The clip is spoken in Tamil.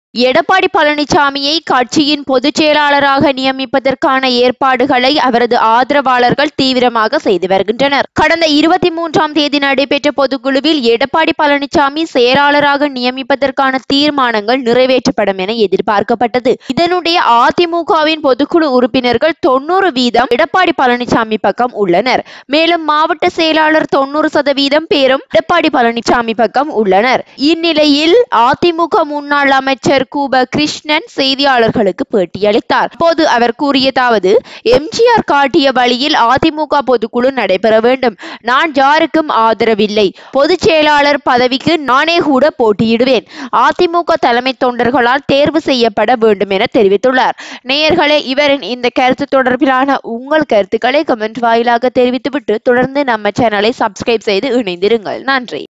எடப்பாடி பழனிசாமியை கட்சியின் பொதுச் செயலாளராக நியமிப்பதற்கான ஏற்பாடுகளை அவரது ஆதரவாளர்கள் தீவிரமாக செய்து வருகின்றனர் கடந்த இருபத்தி மூன்றாம் தேதி நடைபெற்ற பொதுக்குழுவில் எடப்பாடி பழனிசாமி செயலாளராக நியமிப்பதற்கான தீர்மானங்கள் நிறைவேற்றப்படும் என எதிர்பார்க்கப்பட்டது இதனுடைய அதிமுகவின் பொதுக்குழு உறுப்பினர்கள் தொண்ணூறு வீதம் எடப்பாடி பழனிசாமி பக்கம் உள்ளனர் மேலும் மாவட்ட செயலாளர் தொண்ணூறு சதவீதம் பேரும் எடப்பாடி பழனிசாமி பக்கம் உள்ளனர் இந்நிலையில் அதிமுக முன்னாள் அமைச்சர் கூப கிருஷ்ணன் செய்தியாளர்களுக்கு பேட்டியளித்தார் போது அவர் கூறியதாவது எம்ஜிஆர் காட்டிய வழியில் அதிமுக பொதுக்குழு நடைபெற வேண்டும் நான் யாருக்கும் ஆதரவில்லை பொதுச் செயலாளர் பதவிக்கு நானே கூட போட்டியிடுவேன் அதிமுக தலைமை தொண்டர்களால் தேர்வு செய்யப்பட வேண்டும் என தெரிவித்துள்ளார் நேயர்களே இவரின் இந்த கருத்து தொடர்பிலான உங்கள் கருத்துக்களை கமெண்ட் வாயிலாக தெரிவித்துவிட்டு தொடர்ந்து நம்ம சேனலை சப்ஸ்கிரைப் செய்து இணைந்திருங்கள் நன்றி